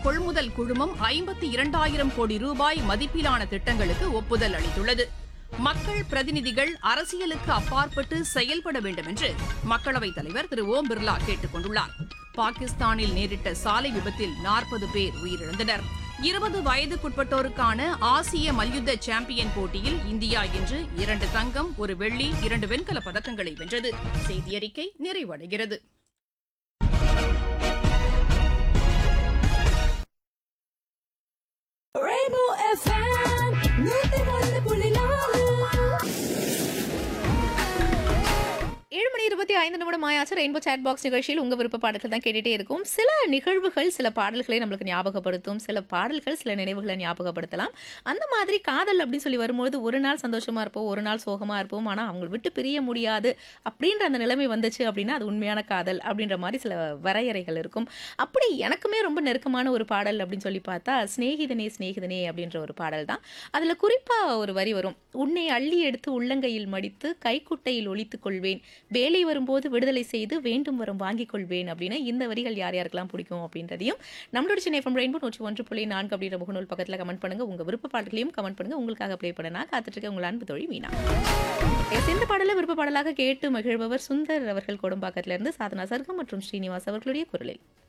கொள்முதல் குழுமம் ஐம்பத்தி இரண்டாயிரம் கோடி ரூபாய் மதிப்பிலான திட்டங்களுக்கு ஒப்புதல் அளித்துள்ளது மக்கள் பிரதிநிதிகள் அரசியலுக்கு அப்பாற்பட்டு செயல்பட வேண்டும் என்று மக்களவைத் தலைவர் திரு ஓம் பிர்லா கேட்டுக் கொண்டுள்ளார் பாகிஸ்தானில் நேரிட்ட சாலை விபத்தில் நாற்பது பேர் உயிரிழந்தனர் இருபது வயதுக்குட்பட்டோருக்கான ஆசிய மல்யுத்த சாம்பியன் போட்டியில் இந்தியா இன்று இரண்டு தங்கம் ஒரு வெள்ளி இரண்டு வெண்கலப் பதக்கங்களை வென்றது செய்தியறிக்கை நிறைவடைகிறது Rainbow FM, நூத்தி ஒன்று புள்ளி நாலு. ஏழு மணி இருபத்தி ஐந்து நிமிடம் ஆயாச்சு ரெயின்போ சேட் பாக்ஸ் நிகழ்ச்சியில் உங்க விருப்ப பாடல்கள் தான் கேட்டுட்டே இருக்கும் சில நிகழ்வுகள் சில பாடல்களை நம்மளுக்கு ஞாபகப்படுத்தும் சில பாடல்கள் சில நினைவுகளை ஞாபகப்படுத்தலாம் அந்த மாதிரி காதல் அப்படின்னு சொல்லி வரும்போது ஒரு நாள் சந்தோஷமா இருப்போம் ஒரு நாள் சோகமா இருப்போம் ஆனா அவங்க விட்டு பிரிய முடியாது அப்படின்ற அந்த நிலைமை வந்துச்சு அப்படின்னா அது உண்மையான காதல் அப்படின்ற மாதிரி சில வரையறைகள் இருக்கும் அப்படி எனக்குமே ரொம்ப நெருக்கமான ஒரு பாடல் அப்படின்னு சொல்லி பார்த்தா சிநேகிதனே சிநேகிதனே அப்படின்ற ஒரு பாடல் தான் அதில் குறிப்பாக ஒரு வரி வரும் உன்னை அள்ளி எடுத்து உள்ளங்கையில் மடித்து கைக்குட்டையில் ஒழித்துக் கொள்வேன் வேலை வரும்போது விடுதலை செய்து வேண்டும் வரும் வாங்கிக் கொள்வேன் அப்படின்னு இந்த வரிகள் யார் யாருக்கெல்லாம் பிடிக்கும் அப்படின்றதையும் நம்மளோட சென்னை எஃப்எம் ரெயின்போ நூற்றி ஒன்று புள்ளி நான்கு அப்படின்ற முகநூல் பக்கத்தில் கமெண்ட் பண்ணுங்க உங்க விருப்ப பாடல்களையும் கமெண்ட் பண்ணுங்க உங்களுக்காக ப்ளே பண்ண நான் காத்துட்டு இருக்கேன் உங்கள் அன்பு தோழி மீனா Yes, இந்த பாடலை விருப்ப பாடலாக கேட்டு மகிழ்பவர் சுந்தர் அவர்கள் கோடம்பாக்கத்திலிருந்து சாதனா சர்க்கம் மற்றும் ஸ்ரீனிவாஸ் அவர்களுடைய குரலில்